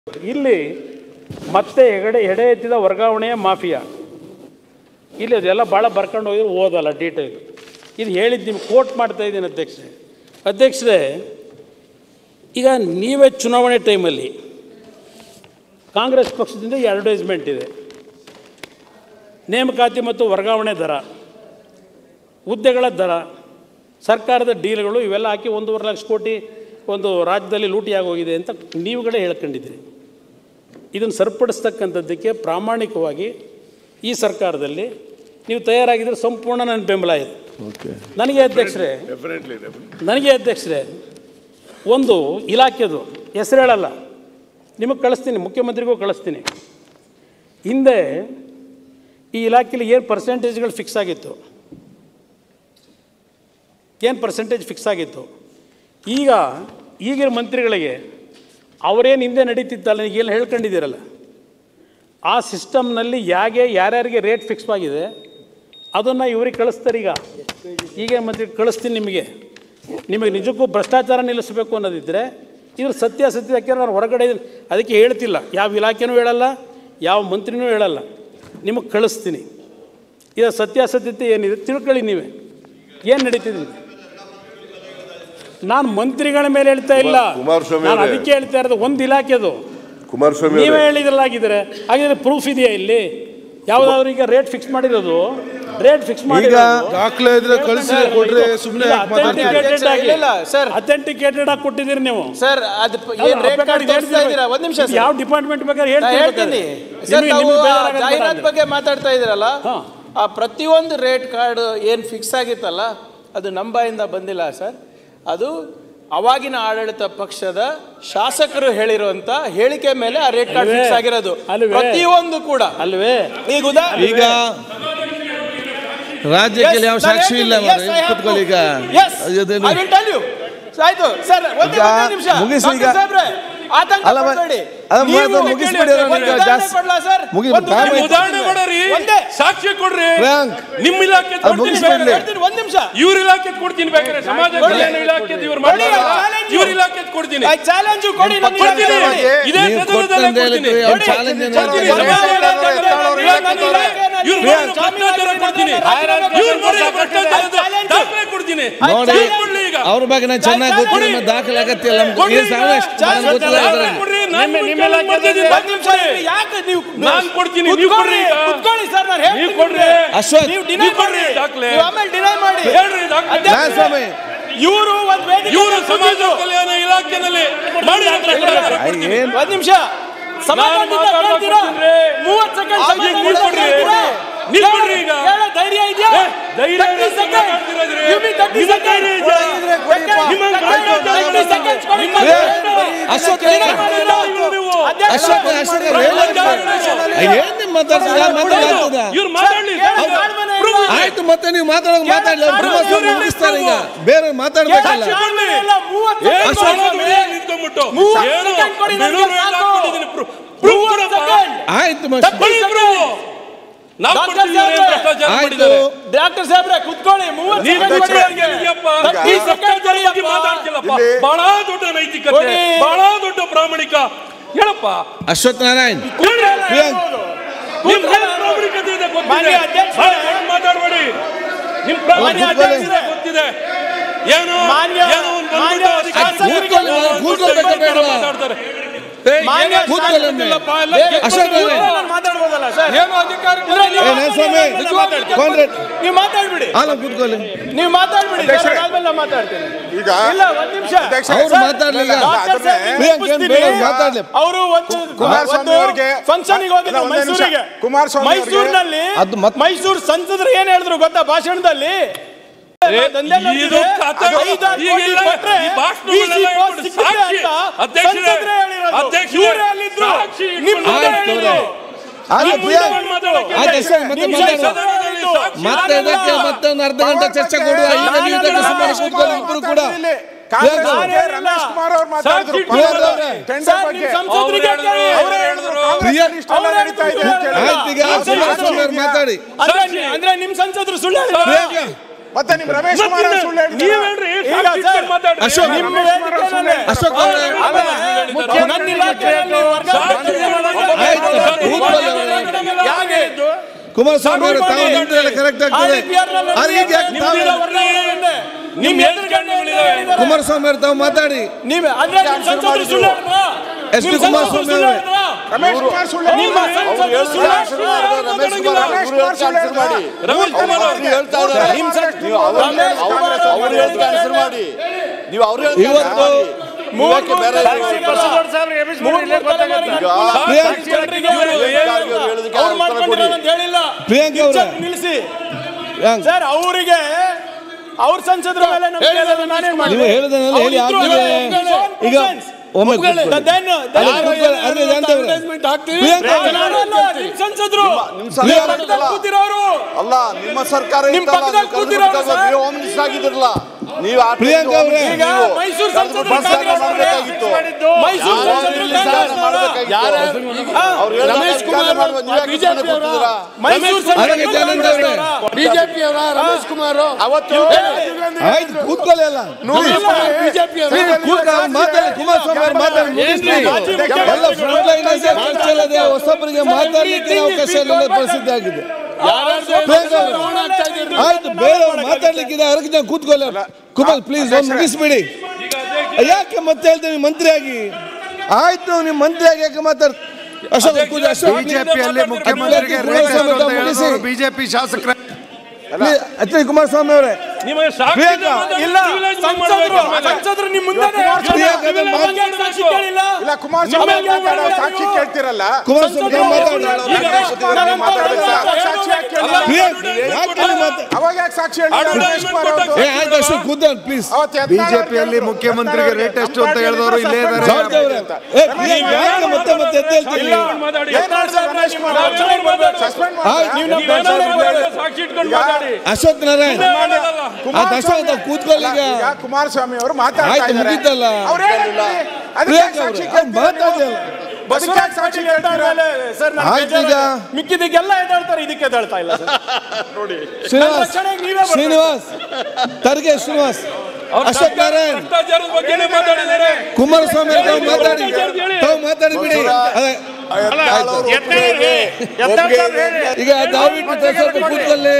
ಇಲ್ಲಿ ಮತ್ತೆ ಎಗಡೆ ಎಡೆ ಎತ್ತಿದ ವರ್ಗಾವಣೆಯ ಮಾಫಿಯಾ ಇಲ್ಲಿ ಅದೆಲ್ಲ ಭಾಳ ಬರ್ಕೊಂಡು ಹೋಗಿದ್ರು ಓದಲ್ಲ ಡೀಟೇಲ್ ಇದು ಹೇಳಿದ್ದು ನಿಮ್ಗೆ ಕೋಟ್ ಮಾಡ್ತಾ ಇದ್ದೀನಿ ಅಧ್ಯಕ್ಷರೇ ಅಧ್ಯಕ್ಷರೇ ಈಗ ನೀವೇ ಚುನಾವಣೆ ಟೈಮಲ್ಲಿ ಕಾಂಗ್ರೆಸ್ ಪಕ್ಷದಿಂದ ಈ ಅಡ್ವರ್ಟೈಸ್ಮೆಂಟ್ ಇದೆ ನೇಮಕಾತಿ ಮತ್ತು ವರ್ಗಾವಣೆ ದರ ಹುದ್ದೆಗಳ ದರ ಸರ್ಕಾರದ ಡೀಲ್ಗಳು ಇವೆಲ್ಲ ಹಾಕಿ ಒಂದೂವರೆ ಲಕ್ಷ ಕೋಟಿ ಒಂದು ರಾಜ್ಯದಲ್ಲಿ ಲೂಟಿಯಾಗಿ ಹೋಗಿದೆ ಅಂತ ನೀವುಗಳೇ ಹೇಳ್ಕೊಂಡಿದ್ದೀರಿ ಇದನ್ನು ಸರಿಪಡಿಸ್ತಕ್ಕಂಥದ್ದಕ್ಕೆ ಪ್ರಾಮಾಣಿಕವಾಗಿ ಈ ಸರ್ಕಾರದಲ್ಲಿ ನೀವು ತಯಾರಾಗಿದ್ದರೆ ಸಂಪೂರ್ಣ ನನ್ನ ಬೆಂಬಲ ಇದೆ ನನಗೆ ಅಧ್ಯಕ್ಷರೇ ನನಗೆ ಅಧ್ಯಕ್ಷರೇ ಒಂದು ಇಲಾಖೆದು ಹೆಸರು ಹೇಳಲ್ಲ ನಿಮಗೆ ಕಳಿಸ್ತೀನಿ ಮುಖ್ಯಮಂತ್ರಿಗೂ ಕಳಿಸ್ತೀನಿ ಹಿಂದೆ ಈ ಇಲಾಖೆಯಲ್ಲಿ ಏನು ಪರ್ಸೆಂಟೇಜ್ಗಳು ಫಿಕ್ಸ್ ಆಗಿತ್ತು ಏನು ಪರ್ಸೆಂಟೇಜ್ ಫಿಕ್ಸ್ ಆಗಿತ್ತು ಈಗ ಈಗಿನ ಮಂತ್ರಿಗಳಿಗೆ ಅವರೇನು ಹಿಂದೆ ನಡೀತಿತ್ತಲ್ಲ ಈಗ ಏನು ಹೇಳ್ಕೊಂಡಿದ್ದೀರಲ್ಲ ಆ ಸಿಸ್ಟಮ್ನಲ್ಲಿ ಯಾಗೆ ಯಾರ್ಯಾರಿಗೆ ರೇಟ್ ಫಿಕ್ಸ್ ಆಗಿದೆ ಅದನ್ನು ಇವ್ರಿಗೆ ಕಳಿಸ್ತಾರೆ ಈಗ ಈಗ ಮಂತ್ರಿ ಕಳಿಸ್ತೀನಿ ನಿಮಗೆ ನಿಮಗೆ ನಿಜಕ್ಕೂ ಭ್ರಷ್ಟಾಚಾರ ನಿಲ್ಲಿಸಬೇಕು ಅನ್ನೋದಿದ್ದರೆ ಇದ್ರ ಸತ್ಯಾಸತ್ಯ ಯಾಕೆಂದ್ರೆ ನಾನು ಹೊರಗಡೆ ಇದೀನಿ. ಅದಕ್ಕೆ ಹೇಳ್ತಿಲ್ಲ ಯಾವ ಇಲಾಖೆನೂ ಹೇಳಲ್ಲ ಯಾವ ಮಂತ್ರಿನೂ ಹೇಳಲ್ಲ ನಿಮಗೆ ಕಳಿಸ್ತೀನಿ ಇದರ ಸತ್ಯಾಸತ್ಯತೆ ಏನಿದೆ ತಿಳ್ಕೊಳ್ಳಿ ನೀವೇ ಏನು ನಡೀತಿದೆ ನಾನು ಮಂತ್ರಿಗಳ ಮೇಲೆ ಹೇಳ್ತಾ ಇಲ್ಲ ಕುಮಾರಸ್ವಾಮಿ ನಾನು ಅವರೇ. ಅದಕ್ಕೆ ಹೇಳ್ತಾ ಇರೋದು ಒಂದು ಇಲಾಖೆದು ಕುಮಾರಸ್ವಾಮಿ ನೀವೇ ಅವರೇ, ಹೇಳಿದ್ರಲ್ಲ ಆಗಿದ್ರೆ ಹಾಗಿದ್ರೆ ಪ್ರೂಫ್ ಇದೆಯಾ ಇಲ್ಲಿ ಯಾವುದಾದ್ರು ಈಗ ರೇಟ್ ಫಿಕ್ಸ್ ಮಾಡಿರೋದು ರೇಟ್ ಫಿಕ್ಸ್ ಮಾಡಿ ದಾಖಲೆ ಇದ್ರೆ ಕಳಿಸಿ ಕೊಡ್ರಿ ಸುಮ್ಮನೆ ಅಥೆಂಟಿಕೇಟೆಡ್ ಆಗಿ ಇಲ್ಲ, sir. ಅಥೆಂಟಿಕೇಟೆಡ್ ಆಗಿ ಕೊಟ್ಟಿದ್ದೀರಿ ನೀವು ಸರ್ ಅದು ಪ- ಏನ್ ಅದು ರೇಟ್ ಕಾರ್ಡ್ ಬೇಕಾದ್ರೆ ತೋರಿಸ್ತಾ ಇದ್ದೀರಾ ಒಂದ್ ನಿಮಿಷ ಇದು ಯಾವ ಡಿಪಾರ್ಟ್ಮೆಂಟ್ ಬೇಕಾದ್ರೆ ನಾ ಹೇಳ್ತೀನಿ ಹೇಳ್ತೀನಿ ಬೇಕಾದ್ರೆ. ಸರ್ ನಿಮಗೆ- ತಾವು ನಿಮಗೆ ಆ ಬೇಜಾರಾಗಲ್ಲ ಜಾಹೀರಾತ್ ಅಂದ್ರೆ. ಬಗ್ಗೆ ಮಾತಾಡ್ತಾ ಇದ್ದೀರಲ್ಲ ಹಾ. ಆ ಪ್ರತಿಯೊಂದು ರೇಟ್ ಕಾರ್ಡ್ ಏನು ಫಿಕ್ಸ್ ಆಗಿತ್ತಲ್ಲ ಅದು ನಮ್ಮ ಬಾಯಿಂದ ಬಂದಿಲ್ಲ ಸರ್ ಅದು ಅವಾಗಿನ ಆಡಳಿತ ಪಕ್ಷದ ಶಾಸಕರು ಹೇಳಿರುವಂತ ಹೇಳಿಕೆ ಮೇಲೆ ಆ ರೇಟ್ ಕಾರ್ಡ್ ಅಲ್ವೇ? ಫಿಕ್ಸ್ ಆಗಿರೋದು ಅಲ್ವೇ? ಪ್ರತಿಯೊಂದು ಕೂಡ ಅಲ್ವೇ ಈಗ ಉದಾ ಈಗ ರಾಜ್ಯಕ್ಕೆ ಯಾವ ಸಾಕ್ಷಿ ಇಲ್ಲ ಮಾರ್ರೆ. ಕೂತ್ಕೊಳ್ಳಿ ಈಗ ಅದೇನು- ಆಯ್ತು ಸರ್ ಒಂದೇ ಈಗ ಒಂದೇ ನಿಮಿಷ ಮುಗಿಸಿ ಈಗ. ಡಾಕ್ಟರ್ ಸಾಹೇಬ್ರೆ, ಆತಂಕ ಅಲ್ಲ, ಮ- ಪಡ್ಬೇಡಿ. ಅಲ್ಲ, ನೀವು ಮಾತು ಮುಗಿಸ್ಬಿಡಿ ಕೇಳಿ, ಅದನ್ನ ಒಂದು ಈಗ ಉದಾಹರಣೆ ಜಾಸ್ತಿ- ಕೊಡ್ಲಾ ಸರ್? ಮುಗಿ- ಒಂದು time ಆಯ್ತು. ಉದಾಹರಣೆ ಕೊಡ್ರಿ ಒಂದೇ ಸಾಕ್ಷಿ ಕೊಡ್ರಿ ಪ್ರಿಯಾಂಕ್. ನಿಮ್ಮ ಇಲಾಖೆ ಅದು ಮುಗಿಸ್ಬಿಡ್ಲಿ. ಹೇಳ್ತೀನಿ, ಒಂದ್ ನಿಮಿಷ ಇವ್ರ ಇಲಾಖೆ ಕೊಡ್ತೀನಿ ಬೇಕಾದ್ರೆ ಸಮಾಜ ಕಲ್ಯಾಣ ಇಲಾಖೆ ಇವ್ರು ಕೊಡಿ, ಮಾಡ್ತಾರಲ್ಲ, challenge. ಇವ್ರ ಇಲಾಖೆ ಕೊಡ್ತೀನಿ ಆ ಚಾಲೆಂಜ್ ಕೊಡಿ ನನ್ನ ಕೊಡ್ತೀನಿ ಇಲಾಖೆಯಲ್ಲಿ. ಇದೇ ನೀವು ಸದನದಲ್ಲೇ ಕೊಟ್ಟಂತ ಕೊಡ್ತೀನಿ ಹೇಳಿದ್ರೆ ಅವ್ರು ಕೊಡಿ. ಚಾಲೆಂಜ್ ಏನು ಕೊಡ್ತೀನಿ. ಮಾಡ್ತಾರೆ? ಸಮಾಜ ಇಲಾಖೆ ಇವಾಗ ನನ್ನ ಇಲಾಖೆನ ಇವ್ರು ನೀವು ಮಾಡಿರೋ ಭ್ರಷ್ಟಾಚಾರ ಕೊಡ್ತೀನಿ ಇವ್ರು ಮಾಡಿರೋ ಭ್ರಷ್ಟಾಚಾರದ Challenge. ದಾಖಲೆ ಕೊಡ್ತೀನಿ ನೋಡಿ ಇವ್ರು ಕೊಡ್ಲಿ ಈಗ ಅವ್ರ ಬಗ್ಗೆ ನಾನು ಚೆನ್ನಾಗಿ ಗೊತ್ತಿಲ್ಲ ಮತ್ತೆ ದಾಖಲೆ ಅಗತ್ಯ ಇಲ್ಲ ನಮ್ಗೆ ಕೊಡ್ರಿ ಏನ್ ಸಾವೇ ಅಷ್ಟು ಚಾಲೆಂಜ್ ನನಗೆ ಗೊತ್ತಿಲ್ಲ ದಾಖಲೆ ಇದ್ರಲ್ಲಿ. ಕೊಡ್ರಿ ನಾನು ನಿಮ್ಮ- ನಿಮ್ಮ ನಿಮ್ಮ ಇಲಾಖೆ ಇಲಾಖೆ ಒಂದ್ ನಿಮಿಷ ಇರಿ, ಯಾಕೆ ನೀವು ನಾನ್ ಕೊಡ್ತೀನಿ, ನೀವು ಕುತ್ಕೊಳ್ಳಿ, ಕೊಡ್ರಿ ಈಗ. ಕುತ್ಕೊಳ್ಳಿ ಸರ್ ನಾನು ಹೇಳ್ತೀನಿ ನೀವು ಕೊಡ್ರಿ. ನಿಮ್ಗೆ. ಅಶ್ವಥ್, ನೀವು deny ನೀವು ಕೊಡ್ರಿ ಮಾಡಿ. ದಾಖಲೆ. ನೀವು ಆಮೇಲೆ ಡಿನೈ ಮಾಡಿ ಹೇಳ್ರಿ ದಾಖಲೆ. ಅಧ್ಯಕ್ಷರೇ, ಸ್ವಾಮಿ. ಇವರು ಒಂದ್ ವೇದಿಕೆ ಇವರು ಮೇಲೆ ಸಮಾಜ ಕೂತಿದ್ರು. ಕಲ್ಯಾಣ ಇಲಾಖೆನಲ್ಲಿ ಮಾಡಿರೋ ಭ್ರಷ್ಟಾಚಾರ ಅಯ್ಯ, ಕೊಡ್ತೀನಿ. ಏನ್ ಒಂದ್ ನಿಮಿಷ ಸಮಾಜದಿಂದ ಮಾತಾಡ್ತಾ ಕೇಳ್ತೀರಾ? ಕೂತಿದ್ರೆ ಮೂವತ್ತು ಸೆಕೆಂಡ್ ಆ, ಈಗ ನೀವು ಕೊಡ್ರಿ. ನೀವು ಕೊಡ್ರಿ ಈಗ. ಹೇಳೋ ಧೈರ್ಯ ಇದೆಯಾ ಏ, ಧೈರ್ಯ 30 ಇರೋದು seconds. ಮಾತಾಡ್ತಿರೋದ್ರಿ. Give me 30 ನಿಮ್ಮ seconds. ಧೈರ್ಯ ಇದೆಯಾ? Seconds. ನಿಮ್ಮ ಭ್ರಷ್ಟಾಚಾರ 30 seconds ಕೊಡಿ. ಅಶ್ವಥ್ Deny ಹೇಳಿ. ಮಾಡಿಲ್ಲ. ನೀವು. ಅಧ್ಯಕ್ಷ, ಅಶ್ವಥ್ ಅಶ್ವಥ್ ಅವ್ರು ಹೇಳಿ. ಏನ್ ನಿಮ್ ಮಾತಾಡ್ತೀರಾ ಮಾತಾಡ್ತದ ಇವ್ರು ಮಾತಾಡ್ಲಿ ಹೇಳೋ ತಾಳ್ಮೆನೇ ಇಲ್ಲ. ಆಯ್ತು ಮತ್ತೆ ನೀವು ಮಾತಾಡೋದು ಮಾತಾಡ್ಲಿ ಅವ್ರು ಕೇಳು, ಪ್ರವಾಸ ಕೇಳು, ಮುಗಿಸ್ತಾರೆ ಈಗ ಕೇಳು. ಬೇರೆ ಮಾತಾಡ್ಬೇಕಲ್ಲ ಕೇಳು, ತಾಳ್ಮೆನೇ ಇಲ್ಲ. ಮೂವತ್ತು ಏನ್ seconds ಮಾಡೋದು ಕೊಡಿ. ಮೇಲೆ ನಿಂತ್ಕೊಂಡ್ಬಿಟ್ಟು? ಮೂವತ್ತು ಏನು? second ಕೊಡಿ ನನಗೆ ಬೆಂಗಳೂರು ಎಲ್ಲ ಸಾಕು. ಹಾಕ್ಬಿಟ್ಟಿದ್ದೀನಿ. ಪ್ರೂಫ್ ಪ್ರೂಫ್ ಮೂವತ್ತು ಕೊಡಪ್ಪ. second. ಆಯ್ತು ಮತ್ತೆ ಕೊಡಿ ಪ್ರೂಫ್. ನಾವು ಡಾಕ್ಟರ್ ಕೊಡ್ತಿದ್ದೀವಿ, ಸಾಹೇಬ್ರೆ. ಭ್ರಷ್ಟಾಚಾರ ಆಯ್ತು ಮಾಡಿದ್ದಾರೆ. ಡಾಕ್ಟರ್ ಸಾಹೇಬ್ರೆ ಕುತ್ಕೊಳ್ಳಿ ಮೂವತ್ತು ನೀವು second ಕೊಡಿ ಕುತ್ಕೊಳ್ಳಿ, ಅವ್ರಿಗೆ. ಇದೆಯಪ್ಪ. ಈಗ- ಈ ಭ್ರಷ್ಟಾಚಾರ ಬಗ್ಗೆ ಮಾತಾಡ್ತಿಲ್ಲಪ್ಪ. ಇಲ್ಲಿ- ಬಹಳ ದೊಡ್ಡ ನೈತಿಕತೆ ಕೊಡಿ. ಬಹಳ ದೊಡ್ಡ ಪ್ರಾಮಾಣಿಕ ಹೇಳಪ್ಪ ಅಶ್ವಥ್ ನಾರಾಯಣ್ ಕೊಡ್ರಿ. ಪ್ರಿಯಾಂಕ್ ನಿಮ್ ಏನ್ ಪ್ರಾಮಾಣಿಕತೆ ಇದೆ ಗೊತ್ತಿದೆ. ಮಾನ್ಯ ಅಧ್ಯಕ್ಷರೇ. ಬಹಳ ದೊಡ್ಡ ಮಾತಾಡ್ಬೇಡಿ ನಿಮ್ ಪ್ರಾಮಾಣಿಕ ಮಾನ್ಯ ಅಧ್ಯಕ್ಷರೇ ಗೊತ್ತಿದೆ ಏನು ಮಾನ್ಯ- ಏನೋ ಒಂದು ಬಂದ್ಬಿಟ್ಟು ಮಾನ್ಯ ಅಧಿಕಾರಿ ಶಾಸಕರಿಗೆ ಕೂತ್ಕೊಳ್ಳಿ, ಕೂತ್ಕೊಳ್ಬೇಕು ಕೂತ್ಕೊಳ್ಳಿ ಬೇಡವಾ? ಮಾತಾಡ್ತಾರೆ ಮಾನ್ಯ ಕೂತ್ಕೊಳ್ಳಿ ಒಮ್ಮೆ. ಇಲ್ಲಪ್ಪ, ಎಲ್ಲ ಬೇರೆ ಗೆದ್ದು ಅಶೋಕ್ ಅವರೇ. ಬಂದ್ರು. ನಾನು ಮಾತಾಡ್ಬೋದಲ್ಲ ಸರ್ ಏನು ಅಧಿಕಾರಿ ಇದ್ರೆ ನೀವು ಏ, ನೇಸ್ವಾಮಿ, ಮಾತಾಡಿ, ಮಾತಾಡಿ. ಕಾನ್ರಾಡ್. ನೀವು ಮಾತಾಡ್ಬಿಡಿ ಹಾಲು ಕೂತ್ಕೊಳ್ಳಿ ನೀವು ಮಾತಾಡ್ಬಿಡಿ ಅಧ್ಯಕ್ಷರೇ. ಸರ್, ಆದ್ಮೇಲೆ ನಾನು ಮಾತಾಡ್ತೀನಿ ಈಗ ಇಲ್ಲ ಒಂದ್ ನಿಮಿಷ ಅಧ್ಯಕ್ಷ, ಅವ್ರು ಮಾತಾಡ್ಲಿ ಈಗ. ಡಾಕ್ಟರ್ ಸಾಹೇಬ್ ಪ್ರಿಯಾಂಕ್ ಏನ್ ಬೇಡ ಮಾತಾಡ್ಲಿ ಅವರು ಒಂದು ಕುಮಾರಸ್ವಾಮಿ ಅವ್ರಿಗೆ ಫಂಕ್ಷನ್ ಅಲ್ಲ, ಹೋಗಿದ್ರು ಒಂದೇ ನಿಮಿಷ. ಮೈಸೂರಿಗೆ ಕುಮಾರಸ್ವಾಮಿ ಅವ್ರಿಗೆ- ಮೈಸೂರಿನಲ್ಲಿ ಅದು ಮತ್- ಮೈಸೂರು ಸಂಸದರು ಏನ್ ಹೇಳಿದ್ರು ಗೊತ್ತಾ ಭಾಷಣದಲ್ಲಿ ದಂಧೆ ನಡೆದಿದೆ. ಇದು ಕಥೆ. ಐದಾರು ಈಗ ಕೋಟಿ ಇಲ್ಲ. ಕೊಟ್ರೆ ಈ ಭಾಷಣಗಳೆಲ್ಲ BC post ಹೇಳ್ಬಿಡಿ. ಸಿಕ್ಕಿದೆ ಸಾಕ್ಷಿ. ಅಂತ ಅಧ್ಯಕ್ಷರೇ, ಸಂಸದರೇ ಹೇಳಿರೋದು. ಅಧ್ಯಕ್ಷರೇ, ಇವ್ರೇ ಅಲ್ಲಿದ್ರು. ಸಾಕ್ಷಿ ನಿಮ್ಮ ಮುಂದೆ ಆಯ್ತು, ಹೇಳಿದ್ರು. ಆಯ್ತು, ನಿಮ್ಮ ಮುಂದೆ ಪ್ರಿಯಾಂಕ್. ಬಂದು ಮಾತಾಡಕ್ಕೆ ಆಯ್ತು, ಅಶ್ವಥ್ ಮತ್ತೆ ನಿಮಿಷ ಮಾತಾಡುವ. ಸದನದಲ್ಲಿ ಸಾಕ್ಷಿ. ಮತ್ತೆ ಇದಕ್ಕೆ ಮತ್ತೆ ಒಂದು ಅರ್ಧ ಗಂಟೆ ಚರ್ಚೆ ಕೊಡುವ ಈಗ ನೀವು ಇದಕ್ಕೆ ಸುಮ್ಮನೆ ಕೂತ್ಕೊಳ್ಳಿ ಇಬ್ರು ಕೂಡ ಕಾಂಗ್ರೆಸ್ ಪ್ರಿಯಾಂಕ್ ಅವ್ರಿಗೆ ರಮೇಶ್ ಕುಮಾರ್ ಅವ್ರು ಮಾತಾಡಿದ್ರು ಸಾಕ್ಷಿ ಪ್ರಿಯಾಂಕ್ ಪವರ್ ಅವ್ರೆ. ಟೆಂಡರ್ ಸರ್, ಬಗ್ಗೆ ನಿಮ್ಮ ಸಂಸದರಿಗೆ ಅವ್ರು ಹೇಳಿದ್ರು. ಕೇಳಿ. ಅವರೇ ಹೇಳಿದ್ರು ಪ್ರಿಯಾಂಕ್ ಕಾಂಗ್ರೆಸ್ ಇಷ್ಟೆಲ್ಲ ಅವರೇ ನಡೀತಾ ಇದೆ ಹೇಳಿದ್ರು. ಅಂತ ಹೇಳಿದ್ರು. ಆಯ್ತು ಈಗ ಕುಮಾರಸ್ವಾಮಿ ಅವ್ರು ಮಾತಾಡಿ ಅಂದ್ರೆ ಅಂದ್ರೆ ನಿಮ್ ಸಂಸದರು ಸುಳ್ಳು ಹೇಳಿದ್ರು. ಪ್ರಿಯಾಂಕ್ ಮತ್ತೆ ನಿಮ್ ರಮೇಶ್ ಕುಮಾರ್ ಅವ್ರು ಸುಳ್ಳು ಹೇಳಿದ್ರು ನೀವೇನ್ರಿ ಈಗ ಸರ್, ಮಾತಾಡ್ರಿ ಅಶೋಕ್ ನಿಮ್ಮ ವೇದಿಕೆಯಲ್ಲಿ ಅಶೋಕ್ ಅವರೇ ಆಮೇಲೆ ನನ್ನ ಇಲಾಖೆಯಲ್ಲಿ ವರ್ಗಾವಣೆ ಆಯ್ತು, ಕೂತ್ಕೊಳ್ಳಿ ಅವರೇ. ಯಾಕೆ ಇದು? ಕುಮಾರಸ್ವಾಮಿ ಅವರೇ ತಾವು ನಿಂತ್ರೆ ಕರೆಕ್ಟ್ ಆಗ್ತದೆ ಆದ್ರೆ ಈಗ ಯಾಕೆ ತಾವು- ನಿಮ್ ಎದುರುಗಡೆ ಕುಮಾರಸ್ವಾಮಿ ಅವರು ತಾವು ಮಾತಾಡಿ ನೀವೇ ಅಂದ್ರೆ ನಿಮ್ಮ ಸಂಸದರು ಸುಳ್ಳು ಹೇಳಿದ್ರಾ? ಎಸ್ ಪಿ ನಿಮ್ಮ ಕುಮಾರಸ್ವಾಮಿ ಸಂಸದರು ಸುಳ್ಳು ಅವರೇ. ಹೇಳಿದ್ರಾ? ರಮೇಶ್ ಕುಮಾರ್ ಸುಳ್ಳು ನಿಮ್ಮ ಹೇಳಿದ್ರು. ಸಂಸದರು ಸುಳ್ಳು ರಮೇಶ್ ಕುಮಾರ್ ರಮೇಶ್ ಕುಮಾರ್ ಸುಳ್ಳು ಹೇಳಿದ್ರು. ರಮೇಶ್ ಕುಮಾರ್ ಅವ್ರು ಹೇಳ್ತಾ ಇದ್ದಾರೆ ನಿಮ್ಮ ಸಂಸದರು ನೀವು ಅವ್ರ ರಮೇಶ್ ಕುಮಾರ್ ಅವ್ರ ಅವರು ಹೇಳಿದ ಆನ್ಸರ್ ಮಾಡಿ ನೀವು ಅವ್ರ ಹೇಳಿದ ಇವತ್ತು ಮೂವಕ್ಕೆ ಬೇರೆ ಪ್ರಿಯಾಂಕ್ ಜನರಿಗೆ ಹೇಳೋದಕ್ಕೆ ಅವ್ರು ಉತ್ತರ ಕೊಡಿ ಮಾಡ್ಕೊಂಡಿರೋದಂತ ಹೇಳಿಲ್ಲ ಪ್ರಿಯಾಂಕ್ ಅವರೇ. ಪಿಕ್ಚರ್ ನಿಲ್ಲಿಸಿ ಪ್ರಿಯಾಂಕ್, ಸರ್ ಅವರಿಗೆ ಅವ್ರ ಸಂಸದರ ಮೇಲೆ ನಂಬಿಕೆ ಇಲ್ಲ, ಅದನ್ನ ನಾನೇನ್ ಮಾಡ್ಲಿ? ನೀವು ಹೇಳೋದನ್ನೆಲ್ಲ ಹೇಳಿ ಅವ್ರು ಇದ್ರು ಆದ್ಮೇಲೆ ಅಂದ್ರೆ ಈಗ ಒಮ್ಮೆ ಒಪ್ಕೊಳ್ಳಿ. ಕೂತ್ಕೊಳ್ಳಿ. then- then ಅಲ್ಲ, ಕೂತ್ಕೊಳ್ಳಿ. ಅದೇ ಜಯಂತ್ ಅವರೇ. advertisement ಹಾಕ್ತೀವಿ. ಪ್ರಿಯಾಂಕ್ ಅವರೇ. ನಾನಲ್ಲ, ನಿಮ್ ಸಂಸದರು ನಿಮ್ಮ ನಿಮ್ ಸರ್ಕಾರ ಪಕ್ಕದಲ್ಲಿ ಕೂತಿರೋರು ಅಲ್ಲ ನಿಮ್ಮ ಸರ್ಕಾರ ನಿಮ್ ಇತ್ತಲ್ಲ, ಪಕ್ಕದಲ್ಲಿ ನೀವು ಕಳೆದು ಕೂತಿರೋರು ಬಿಟ್ಟಾಗ ಸರ್. ನೀವು ಹೋಮ್ ಮಿನಿಸ್ಟರ್ ಆಗಿದ್ರಲ್ಲ ನೀವು ಆ ಪ್ರಿಯಾಂಕ್ ಟೈಮ್ಗೆ ಅವರೇ. ಹೋಮ್ ಈಗ ಮಿನಿಸ್ಟರ್ ಮೈಸೂರು ಕಳೆದು ಸಂಸದರು ಬಿಟ್ಟಾಗ ಕಾಂಗ್ರೆಸ್ ಅವರೇ. ಮಾಡಬೇಕಾಗಿತ್ತು ಮೈಸೂರು ಯಾರು ಸಂಸದರು ಹೋಮ್ ಮಿನಿಸ್ಟರ್ ಕಾಂಗ್ರೆಸ್ ಅವರೇ. ಮಾಡಬೇಕಾಗಿತ್ತು ಹಾ, ಅವ್ರು ಹೇಳಿದಾಗ ರಮೇಶ್ ಕುಮಾರ್ ವಿಚಾರ ಮಾಡುವ, ನೀವು ಯಾಕೆ ಬಿಜೆಪಿ ಸುಮ್ಮನೆ ಕೂತಿದ್ದೀರಾ? ಮೈಸೂರು ಹಾಗೆ ಜಯನಂದ ಅವರೇ. ಬಿಜೆಪಿ ಅವರ ರಮೇಶ್ ಕುಮಾರ್ ಅವತ್ತು ಆಯ್ತು ಕೂತ್ಕೊಳ್ಳಿ ಅಲ್ಲ ಬಿಜೆಪಿ ಕೂತ್ಕೊಳ್ಳಿ, ಅವ್ರು ಮಾತಾಡಿ ಕುಮಾರಸ್ವಾಮಿ ಅವರು ಮಾತಾಡಿ ಮುಗಿಸ್ಲಿ. ಎಲ್ಲ ಫ್ರಂಟ್ ಲೈನರ್ಸ್ ಚರ್ಚೆ ಇಲ್ಲದೆ ಹೊಸಬರಿಗೆ ಮಾತಾಡ್ಲಿಕ್ಕೆ ಅವಕಾಶ ಇಲ್ಲ ಪರಿಸ್ಥಿತಿ ಆಗಿದೆ ಪ್ರಿಯಾಂಕ್ ಅವರೇ. ಆಯ್ತು ಬೇರೆಯವ್ರು ಮಾತಾಡ್ಲಿಕ್ಕಿದೆ ಅರ್ಗ ಜನ ಕೂತ್ಕೊಳ್ಳಿ ಕುಮಾರ್ ಪ್ಲೀಸ್ ಒಂದು ಮುಗಿಸ್ಬಿಡಿ ಯಾಕೆ ಮತ್ತೆ ಹೇಳ್ತೇವೆ ಮಂತ್ರಿ ಆಗಿ ಆಯ್ತು ನೀವು ಮಂತ್ರಿ ಆಗಿ ಯಾಕೆ ಮಾತಾಡ್ ಅಶೋಕ್ ಕೂತ್ಕೊಳ್ಳಿ, ಅಶೋಕ್ ಬಿಜೆಪಿಯಲ್ಲಿ ಮುಖ್ಯಮಂತ್ರಿಗೆ ರೇಟ್ ಕುಮಾರಸ್ವಾಮಿ ಅಂತ ತಾವು ಮುಗಿಸಿ. ಹೇಳಿದವರು ಬಿಜೆಪಿ ಶಾಸಕರ ಅಚ್ಚರಿ ಕುಮಾರಸ್ವಾಮಿ ಅವರೇ ನಿಮಗೆ ಸಾಕ್ಷಿ ಪ್ರಿಯಾಂಕ, ಇಲ್ಲ ಸಂಸದರು ಸಂಸದರು ನಿಮ್ ಮುಂದೆ ಪ್ರಿಯಾಂಕ ಅದನ್ನ ಮಾತಾಡಿ. ಸಾಕ್ಷಿ ಕೇಳಿಲ್ಲ ಇಲ್ಲ ಕುಮಾರಸ್ವಾಮಿ ಅವ್ರು ಮಾತಾಡೋ ಸಾಕ್ಷಿ ಕೇಳ್ತಿರಲ್ಲ ಕುಮಾರಸ್ವಾಮಿ ತಾವು ಮಾತಾಡಿ ನೀವು ಮಾತಾಡೋದು ಸಾಕ್ಷಿ ಯಾಕೆ ಕೇಳಿಲ್ಲ? ಪ್ರಿಯಾಂಕ್ ಯಾಕೆ ಅಲ್ಲಿ ಮಾತಾಡಿ ಅವಾಗ ಯಾಕೆ ಸಾಕ್ಷಿ ಹೇಳಿಲ್ಲ ರಮೇಶ್ ಕುಮಾರ್ ಅವ್ರದ್ದು? ಏ ಆಯ್ತು ಅಶೋಕ್ ಕೂತ್ಕೊಳ್ಳಿ ಪ್ಲೀಸ್ ಅವತ್ತು ಯತ್ನಾಳ್ ಅವ್ರು ಬಿಜೆಪಿಯಲ್ಲಿ ಹೇಳಿದ್ರು. ಮುಖ್ಯಮಂತ್ರಿಗೆ ರೇಟ್ ಎಷ್ಟು ಅಂತ ಹೇಳಿದವರು ಇಲ್ಲೇ ಇದ್ದಾರೆ ಜಾರ್ಜ್ ಅವರೇ ಏ ಪ್ರಿಯಾಂಕ್ ಯಾಕೆ ಮತ್ತೆ ಮತ್ತೆ ಎದ್ದು ಹೇಳ್ತೀರಿ ಮಾತಾಡಿ ಏನ್ ಮಾಡ್ತಾರೆ ರಮೇಶ್ ಕುಮಾರ್ ಅವ್ರು? ಸಸ್ಪೆಂಡ್ ಆಯ್ತು, ಮಾಡ್ತಾರೆ? ನೀವೇನಾದ್ರು ಸಾಕ್ಷಿ ಇಟ್ಕೊಂಡು ಮಾತಾಡಿ ಅಶೋಕ್ ನಾರಾಯಣ್ ಆಯ್ತು ಅಶೋಕ್ ತಾವು ಕೂತ್ಕೊಳ್ಳಿ ಈಗ ಈಗ ಕುಮಾರಸ್ವಾಮಿ ಅವರು ಮಾತಾಡ್ತಾ ಆಯ್ತು, ಇದ್ದಾರೆ ಮುಗೀತಲ್ಲ. ಅವ್ರು ಹೇಳಿಲ್ಲ ಅದಕ್ಕೆ ಪ್ರಿಯಾಂಕ್ ಸಾಕ್ಷಿ ಅವ್ರೆ, ಕೇಳ್ತೀರಾ ಮಾತಾಡಿಯಲ್ಲ. ನೀವು? ಬಸವರಾಜ್ ಸಾಕ್ಷಿ ಕೇಳ್ತೀರಾ? ಸರ್ ನಾನು ಆಯ್ತು ಈಗ. ಬೇಜಾರಾಗಿದೆ. ಮಿಕ್ಕಿದಕ್ಕೆಲ್ಲ ಎದ್ದೇಳ್ತಾರೆ ಇದಕ್ಕೆ ಎದ್ದೇಳ್ತಾ ಇಲ್ಲ ಸರ್ ಶ್ರೀನಿವಾಸ್ ರಕ್ಷಣೆಗೆ ನೀವೇ ಬರ್ಬೇಕು. ಶ್ರೀನಿವಾಸ್ ತರ್ಗೆ ಶ್ರೀನಿವಾಸ್ ಅಶೋಕ್ ನಾರಾಯಣ್ ಭ್ರಷ್ಟಾಚಾರದ ಬಗ್ಗೆನೇ ಮಾತಾಡಿದ್ದಾರೆ ಕುಮಾರಸ್ವಾಮಿ ಅವ್ರು ತಾವು ಮಾತಾಡಿ ತಾವು ಮಾತಾಡಿ ಬಿಡಿ ಅದೇ ಈಗ ದಯವಿಟ್ಟು ತಾವು ಸ್ವಲ್ಪ ಕೂತ್ಕೊಳ್ಳಿ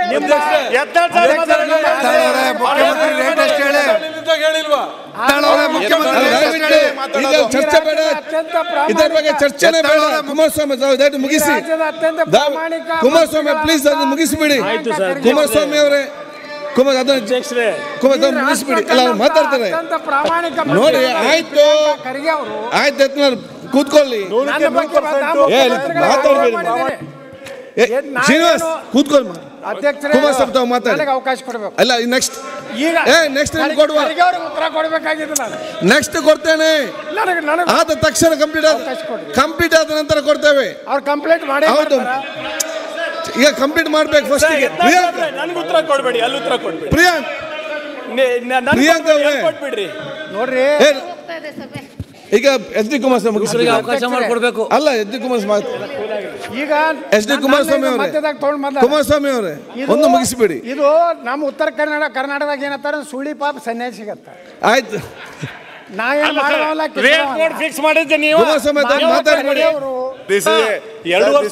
ಮಾತಾಡೋರೆ, ಮುಖ್ಯಮಂತ್ರಿ ರೇಟ್ ಎಷ್ಟು ಹೇಳಿ ಮಾತಾಡೋರೆ, ಮುಖ್ಯಮಂತ್ರಿ ಅಲ್ಲ, ರೇಟ್ ಎಷ್ಟು ದಯವಿಟ್ಟು ಹೇಳಿ ಈಗ ಚರ್ಚೆ ಬೇಡ ಇದರ ಬಗ್ಗೆ ಚರ್ಚೆನೇ ಬೇಡ ಕುಮಾರಸ್ವಾಮಿ ತಾವು ದಯವಿಟ್ಟು ಮುಗಿಸಿ ದಯ- ಕುಮಾರಸ್ವಾಮಿ ಪ್ಲೀಸ್ ಅದನ್ನು ಮುಗಿಸಿಬಿಡಿ ಕುಮಾರಸ್ವಾಮಿ ಅವರೇ ಕುಮಾರ್ ಅದನ್ನು ಅಧ್ಯಕ್ಷರೇ ಕುಮಾರ್ ತಾವು ಮುಗಿಸ್ಬಿಡಿ ಅಲ್ಲ ಅವ್ರು ಮಾತಾಡ್ತಾರೆ ನೋಡಿ ಆಯ್ತು ಆಯ್ತು ಎತ್ನಾಳ್ ಕೂತ್ಕೊಳ್ಳಿ ಏ ಮಾತಾಡ್ಬೇಡಿ ಏ, ಶ್ರೀನಿವಾಸ್ ಕೂತ್ಕೊಳ್ಳಿ ಮಾ. ಕುಮಾರಸ್ವಾಮಿ ತಾವು ಮಾತಾಡಿ ನನಗೆ ಅವಕಾಶ ಕೊಡಬೇಕು ಅಲ್ಲ ನೆಕ್ಸ್ಟ್ ಈಗ ಏ ನೆಕ್ಸ್ಟ್ ಕೊಡುವ ಖರ್ಗೆ ಅವ್ರಿಗೆ ಉತ್ತರ ಕೊಡಬೇಕಾಗಿದೆ ನಾನು ನೆಕ್ಸ್ಟ್ ಕೊಡ್ತೇನೆ ನನಗೆ ನನಗೆ ಆದ ತಕ್ಷಣ ಕಂಪ್ಲೀಟ್ ಆದ ಅವಕಾಶ ಕೊಡ್ರಿ. ಕಂಪ್ಲೀಟ್ ಆದ ನಂತರ ಕೊಡ್ತೇವೆ ಅವ್ರು ಕಂಪ್ಲೇಂಟ್ ಮಾಡಿ ಹೌದು ಈಗ ಕಂಪ್ಲೀಟ್ ಮಾಡ್ಬೇಕು ಫಸ್ಟ್ ಪ್ರಿಯಾಂಕ್ ನನ್ಗೆ ಉತ್ತರ ಕೊಡ್ಬೇಡಿ ಅಲ್ಲಿ ಉತ್ತರ ಕೊಡ್ಬೇಡಿ ಪ್ರಿಯಾಂಕ್ ನೆ- ನ- ನನ್ಗೆ ಪ್ರಿಯಾಂಕ ಉತ್ತರ ಅವ್ರೆ. ಎಲ್ಲಿ ಕೊಟ್ಬಿಡ್ರಿ ನೋಡ್ರಿ ಏ, ಈಗ ಎಸ್ ಡಿ ಕುಮಾರಸ್ವಾಮಿ ಮುಗಿಸ್ಬಿಡಿ. ಅವಕಾಶ ಮಾಡಿಕೊಡ್ಬೇಕು ಅಲ್ಲ ಎಸ್ ಡಿ ಕುಮಾರಸ್ವಾಮಿ ಈಗ ಎಸ್ ಡಿ ಕುಮಾರಸ್ವಾಮಿ ಅವರೇ ಮಧ್ಯದಾಗ ತೊಗೊಂಡ್ ಬಂದ ಕುಮಾರಸ್ವಾಮಿ ಅವರೇ ಇದು- ಒಂದು ಮುಗಿಸಿಬಿಡಿ ಇದು ನಮ್ಮ ಉತ್ತರ ಕನ್ನಡ ಕರ್ನಾಟಕದಾಗ ಏನಂತಾರ ಸುಳಿ ಪಾಪ ಸನ್ಯಾಸಿಗತ್ತ ಆಯ್ತು ನಾ ಏನ್ ಮಾಡಲ್ಲ ಫಿಕ್ಸ್ ಮಾಡಿದ್ದೆ ನೀವು ಕುಮಾರಸ್ವಾಮಿ ತಾವು ಮಾತಾಡ್ಬೇಡಿ ಅವರು ಎರಡು ವರ್ಷ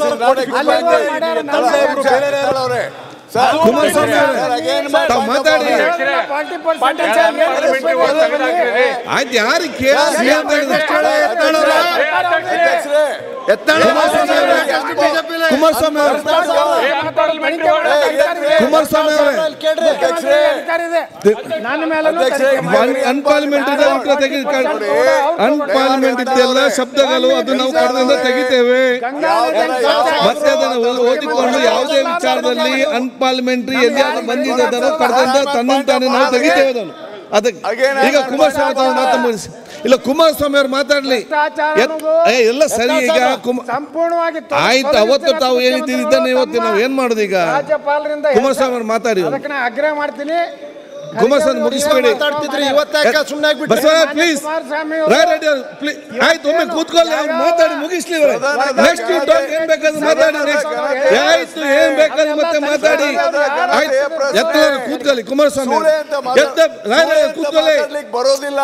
ಕುಮಾರಸ್ವಾಮಿ ಅವರೇ ತಾವು ಮಾತಾಡಿ ಫಾರ್ಟಿ ಪರ್ಸೆಂಟ್ ಆಯ್ತು ಯಾರಿಗೆ ಕೇಳಿ ಅಂತ ಹೇಳಿದ್ರೆ ಕುಮಾರಸ್ವಾಮಿ ಅವರೇ ಕುಮಾರಸ್ವಾಮಿ ಅವರೇ ನನ್ನ ಮೇಲೆ ಅನ್ಪಾರ್ಲಿಮೆಂಟ್ ಇದೆ ಉತ್ತರ ತೆಗಿ ಅನ್ಪಾರ್ಲಿಮೆಂಟ್ ಇದ್ದೆಲ್ಲ ಶಬ್ದಗಳು ಅದು ನಾವು ಕಡದಿಂದ ತೆಗಿತೇವೆ ಮತ್ತೆ ಅದನ್ನು ಓ- ಓದಿಕೊಂಡು ಯಾವುದೇ ವಿಚಾರದಲ್ಲಿ ಅನ್ಪಾರ್ಲಿಮೆಂಟ್ರಿ ಎಲ್ಲಿಯಾದ್ರೂ ಬಂದಿದೆ ಅದನ್ನು ಕಡದಿಂದ ತನ್ನಂತಾನೆ ನಾವು ತೆಗಿತೇವೆ ಅದನ್ನು ಅದಕ್ಕೆ ಈಗ ಕುಮಾರಸ್ವಾಮಿ ತಾವು ಮಾತು ಮುಗಿಸಿ ಇಲ್ಲ ಕುಮಾರಸ್ವಾಮಿ ಅವ್ರು ಮಾತಾಡ್ಲಿ ಎತ್- ಏ, ಎಲ್ಲ ಸರಿ ಈಗ ಕುಮ ಸಂಪೂರ್ಣವಾಗಿ ತೊ- ಆಯ್ತು ಅವತ್ತು ತಾವು ಏನಿದ್ದೀರಿ ಇದನ್ನ ಇವತ್ತು ನಾವು ಏನ್ ಮಾಡೋದು ಈಗ ರಾಜ್ಯಪಾಲರಿಂದ ಕುಮಾರಸ್ವಾಮಿ ಅವ್ರು ಮಾತಾಡಿ ಅದಕ್ಕೆ ನಾ ಆಗ್ರಹ ಮಾಡ್ತೀನಿ ಕುಮಾರಸ್ವಾಮಿ ಮುಗಿಸ್ಬೇಡಿ ಮಾತಾಡ್ತಿದ್ರಿ ಇವತ್ತೇ ಸುಮ್ಮನೆ ಆಗ್ಬಿಟ್ಟು ಬಸವರಾಜ್ ಪ್ಲೀಸ್ ಕುಮಾರಸ್ವಾಮಿ ರಾಯ್ ರೆಡ್ಡಿ ಅವರು ಪ್ಲೀಸ್ ಆಯ್ತು ಒಮ್ಮೆ ಕೂತ್ಕೊಳ್ಳಿ ಅವ್ರು ಮಾತಾಡಿ ಮುಗಿಸ್ಲಿ ನೆಕ್ಸ್ಟ್ ಯು ಟಾಕ್ ಏನ್ ಬೇಕಾದ್ರೂ ಮಾತಾಡಿ ನೆಕ್ಸ್ಟ್ ಆಯ್ತು ಏನ್ ಬೇಕಾದ್ರೂ ಮತ್ತೆ ಮಾತಾಡಿ ಆಯ್ತು ಎತ್ತ ಕೂತ್ಕೊಳ್ಳಿ ಕುಮಾರಸ್ವಾಮಿ ಸುಳ್ಳೆ ಅಂತ ಮಾತಾಡ್- ಎತ್ತ ರಾಯ್ ರೆಡ್ಡಿ ಅವ್ರು ಕೂತ್ಕೊಳ್ಳಿ ಮಾತಾಡ್ಲಿಕ್ಕೆ ಬರೋದಿಲ್ಲ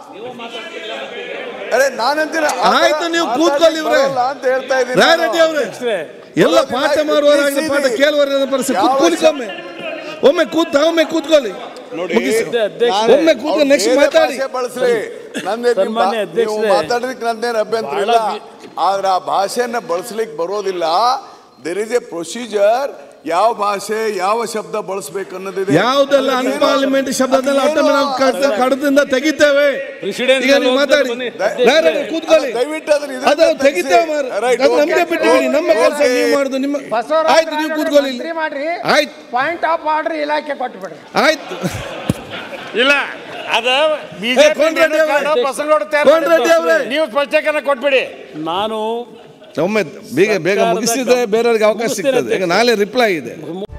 ಅರೆ ನಾನಂತೀನ ಆಯ್ತು, ನೀವು ಕೂತ್ಕೊಳ್ಳಿ ಇವ್ರೆ. ಅಂತ ಹೇಳ್ತಾ ಇದ್ದೀನಿ ರಾಯ್ ನಾನು. ರೆಡ್ಡಿ ಅವರೇ ಎಲ್ಲ ಪಾಠ ಮಾಡುವವರಾಗಿ ಪಾಠ ಕೇಳುವವರ ಪರಿಸ್ಥಿತಿ ಕೂತ್ಕೊಳ್ಳಿ ಒಮ್ಮೆ ಒಮ್ಮೆ ಕೂತ್ ಒಮ್ಮೆ ಕೂತ್ಕೊಳ್ಳಿ ನೋಡಿ ಅಧ್ಯಕ್ಷರೇ, ಒಮ್ಮೆ ಕೂತ್ಕೊಂಡು ಅವ್ರು next ಬೇರೆ ಮಾತಾಡಿ. ಭಾಷೆ ಬಳಸ್ರಿ ನಂದೇ ನಿಮ್ಮ ಸನ್ಮಾನ್ಯ ನೀವು ಅಧ್ಯಕ್ಷರೇ, ಮಾತಾಡೋದಕ್ಕೆ ನಂದೇನು ಅಭ್ಯಂತರ ಇಲ್ಲ ಆದ್ರೆ ಆ ಭಾಷೆಯನ್ನ ಬಳಸ್ಲಿಕ್ಕೆ ಬರೋದಿಲ್ಲ ದೇರ್ ಇಸ್ ಎ ಪ್ರೊಸೀಜರ್ ಯಾವ ಭಾಷೆ ಯಾವ ಶಬ್ದ ಬಳಸ್ಬೇಕು ಅನ್ನೋದಿದೆ ಯಾವುದೆಲ್ಲ ಅನ್ಪಾರ್ಲಿಮೆಂಟ್ ಶಬ್ದದಲ್ಲ ಅಡ್ಡ ನಾವು ಕಡ- ಕಡದಿಂದ ತೆಗಿತೇವೆ President ಈಗ ನೀವು ಮಾತಾಡಿ ಬನ್ನಿ. ರಾಯ್ ರೆಡ್ಡಿ ದಯವಿಟ್ಟು ದಯವಿಟ್ಟು ಅದನ್ನ ಇದನ್ನ ಅದನ್ನು ತೆಗ್ಸಿ. ತೆಗಿತೇವೆ ಮಾರ್ರೆ. Right, ಅದು ನಮ್ಗೆ okay. ಬಿಟ್ಟಿಬಿಡಿ ನಮ್ಮ ಕೆಲಸ Okay. ನೀವು ಮಾಡುದು ನಿಮ್ಮ ಬಸವರಾಜ ಆಯ್ತು ನೀವು ಕೂತ್ಕೊಳ್ಳಿ ಇಲ್ಲಿ. ಮಂತ್ರಿ ಮಾಡ್ರಿ ಆಯ್ತು ಪಾಯಿಂಟ್ ಆಫ್ ಆರ್ಡರ್ ಇಲಾಖೆ ಕೊಟ್ಬಿಡ್ರಿ ಆಯ್ತು ಇಲ್ಲ ಅದ ಏ, ಕೋನ್ ರೆಡ್ಡಿ ಅವರೇ. ಕೋನ್ ರೆಡ್ಡಿ ಅವರೇ. ನೀವು ಸ್ಪಷ್ಟೀಕರಣ ಕೊಟ್ಬಿಡಿ ನಾನು ಒಮ್ಮೆ ಬೇಗ ಬೇಗ ಮುಗಿಸಿದ್ರೆ ಬೇರೆಯವ್ರಿಗೆ ಅವಕಾಶ ಸಿಗ್ತದೆ ಈಗ ನಾಳೆ ರಿಪ್ಲೈ ಇದೆ